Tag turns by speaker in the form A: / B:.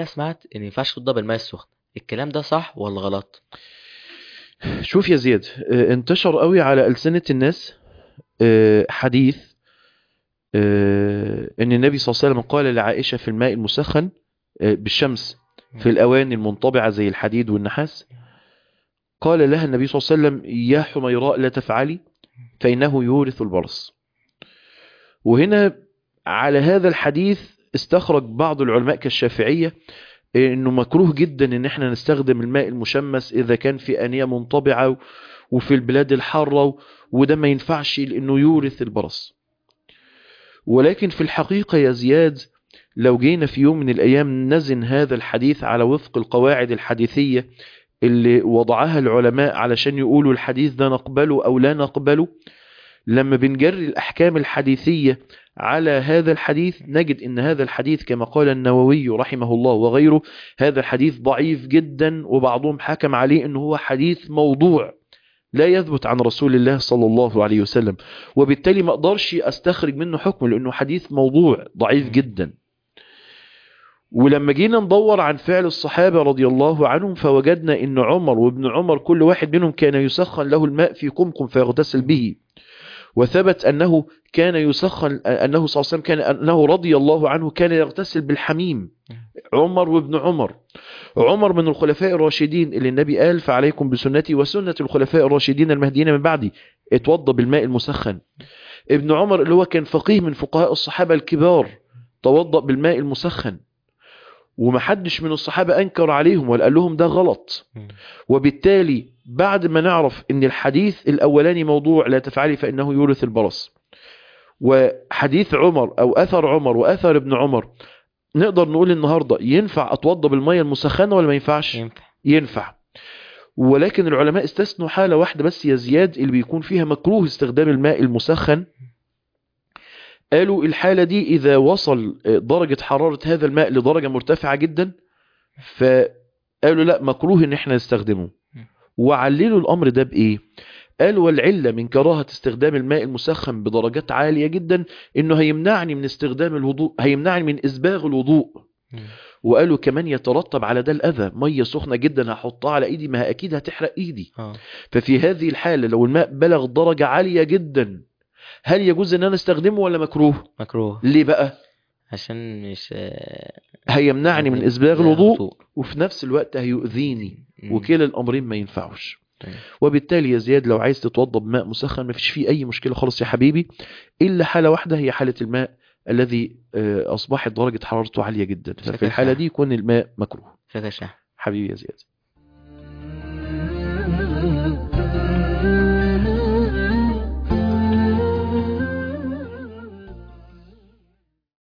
A: انا سمعت ان ما ينفعش تتوضى بالماء السخن الكلام ده صح ولا غلط
B: شوف يا زياد آه، انتشر قوي على ألسنة الناس آه، حديث آه، ان النبي صلى الله عليه وسلم قال لعائشة في الماء المسخن آه، بالشمس في الأواني المنطبعة زي الحديد والنحاس قال لها النبي صلى الله عليه وسلم يا حميراء لا تفعلي فإنه يورث البرص وهنا على هذا الحديث استخرج بعض العلماء كالشافعية انه مكروه جدا ان احنا نستخدم الماء المشمس اذا كان في انية منطبعة وفي البلاد الحارة وده ما ينفعش لانه يورث البرص ولكن في الحقيقة يا زياد لو جينا في يوم من الايام نزن هذا الحديث على وفق القواعد الحديثية اللي وضعها العلماء علشان يقولوا الحديث ده نقبله او لا نقبله لما بنجري الاحكام الحديثية على هذا الحديث نجد ان هذا الحديث كما قال النووي رحمه الله وغيره هذا الحديث ضعيف جدا وبعضهم حكم عليه انه هو حديث موضوع لا يثبت عن رسول الله صلى الله عليه وسلم وبالتالي ما اقدرش استخرج منه حكم لانه حديث موضوع ضعيف جدا ولما جينا ندور عن فعل الصحابة رضي الله عنهم فوجدنا ان عمر وابن عمر كل واحد منهم كان يسخن له الماء في قمقم فيغتسل به وثبت أنه كان يسخن أنه صلى الله عليه وسلم كان أنه رضي الله عنه كان يغتسل بالحميم عمر وابن عمر عمر من الخلفاء الراشدين اللي النبي قال فعليكم بسنتي وسنة الخلفاء الراشدين المهديين من بعدي اتوضى بالماء المسخن ابن عمر اللي هو كان فقيه من فقهاء الصحابة الكبار توضأ بالماء المسخن ومحدش من الصحابة أنكر عليهم ولا قال لهم ده غلط وبالتالي بعد ما نعرف ان الحديث الاولاني موضوع لا تفعلي فانه يورث البرص وحديث عمر او اثر عمر واثر ابن عمر نقدر نقول النهاردة ينفع اتوضى بالمية المسخنة ولا ما ينفعش
A: ينفع
B: ينفع ولكن العلماء استثنوا حالة واحدة بس يا زياد اللي بيكون فيها مكروه استخدام الماء المسخن قالوا الحالة دي إذا وصل درجة حرارة هذا الماء لدرجة مرتفعة جدا فقالوا لا مكروه ان احنا نستخدمه وعللوا الأمر ده بإيه قالوا والعلة من كراهة استخدام الماء المسخن بدرجات عالية جدا انه هيمنعني من استخدام الوضوء هيمنعني من اسباغ الوضوء وقالوا كمان يترتب على ده الأذى مية سخنة جدا هحطها على إيدي ما هي أكيد هتحرق إيدي
A: اه
B: ففي هذه الحالة لو الماء بلغ درجة عالية جدا هل يجوز ان انا استخدمه ولا مكروه
A: مكروه
B: ليه بقى
A: عشان مش آه،
B: هيمنعني من اسباغ
A: لا
B: الوضوء
A: وضوء.
B: وفي نفس الوقت هيؤذيني
A: مم.
B: وكلا الامرين ما ينفعوش
A: طيب.
B: وبالتالي يا زياد لو عايز تتوضى بماء مسخن ما فيش فيه اي مشكله خالص يا حبيبي الا حاله واحده هي حاله الماء الذي آه، اصبحت درجه حرارته عاليه جدا ففي
A: شكل
B: الحاله
A: شحم.
B: دي يكون الماء مكروه
A: فكرة شحن
B: حبيبي يا زياد